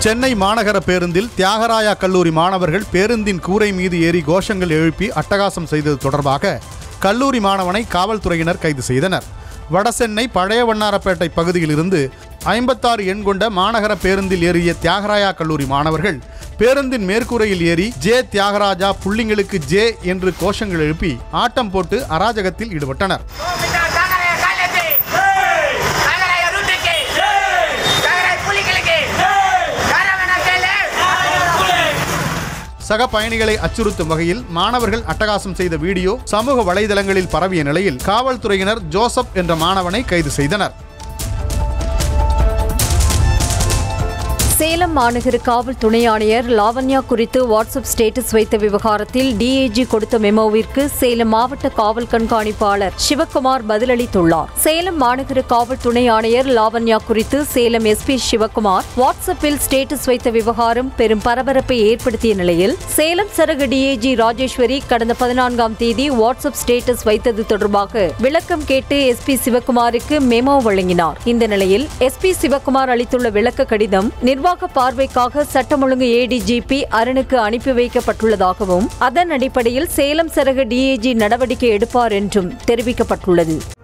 சென்னை மாநகர பேருந்தில் தியாகராயா கல்லூரி மாணவர்கள் பேருந்தின் கூரை மீது ஏறி கோஷங்கள் எழுப்பி அட்டகாசம் செய்தது தொடர்பாக கல்லூரி மாணவனை காவல்துறையினர் கைது செய்தனர் வடசென்னை பழைய வண்ணாரப்பேட்டை பகுதியிலிருந்து ஐம்பத்தாறு எண் கொண்ட மாநகர பேருந்தில் ஏறிய தியாகராயா கல்லூரி மாணவர்கள் பேருந்தின் மேற்கூரையில் ஏறி ஜே தியாகராஜா புள்ளிங்களுக்கு ஜே என்று கோஷங்கள் எழுப்பி ஆட்டம் போட்டு அராஜகத்தில் ஈடுபட்டனர் கோவிந்தா தாங்கராய காலேஜி தாங்கராய ரூட்டுக்கு தாங்கராய புலிகளுக்கு தாராவணா கேளு சக பயணிகளை அச்சுறுத்தும் வகையில் மாணவர்கள் அட்டகாசம் செய்த வீடியோ சமூக வலைதளங்களில் பரவிய நிலையில் காவல்துறையினர் ஜோசப் என்ற மாணவனை கைது செய்தனர் சேலம் மாநகர காவல் துணை ஆணையர் லாவண்யா குறித்து வாட்ஸ்அப் ஸ்டேட்டஸ் வைத்த விவகாரத்தில் டிஏஜி கொடுத்த மெமோவிற்கு சேலம் மாவட்ட காவல் கண்காணிப்பாளர் சிவக்குமார் பதிலளித்துள்ளார் சேலம் மாநகர காவல் துணை ஆணையர் லாவண்யா குறித்து சேலம் எஸ்பி சிவக்குமார் வாட்ஸ்அப்பில் ஸ்டேட்டஸ் வைத்த விவகாரம் பெரும் பரபரப்பை ஏற்படுத்திய நிலையில் சேலம் சரக டிஏஜி ராஜேஸ்வரி கடந்த பதினான்காம் தேதி வாட்ஸ்அப் ஸ்டேட்டஸ் வைத்தது தொடர்பாக விளக்கம் கேட்டு எஸ்பி சிவக்குமாருக்கு மெமோ வழங்கினார் இந்த நிலையில் எஸ்பி சிவக்குமார் அளித்துள்ள விளக்க கடிதம் நிர்வாக பார்வைக்காக சட்டம் ஒழுங்கு ஏடிஜிபி அருணுக்கு அனுப்பி வைக்கப்பட்டுள்ளதாகவும் அதன் அடிப்படையில் சேலம் சரக டிஏஜி நடவடிக்கை எடுப்பார் என்றும் தெரிவிக்கப்பட்டுள்ளது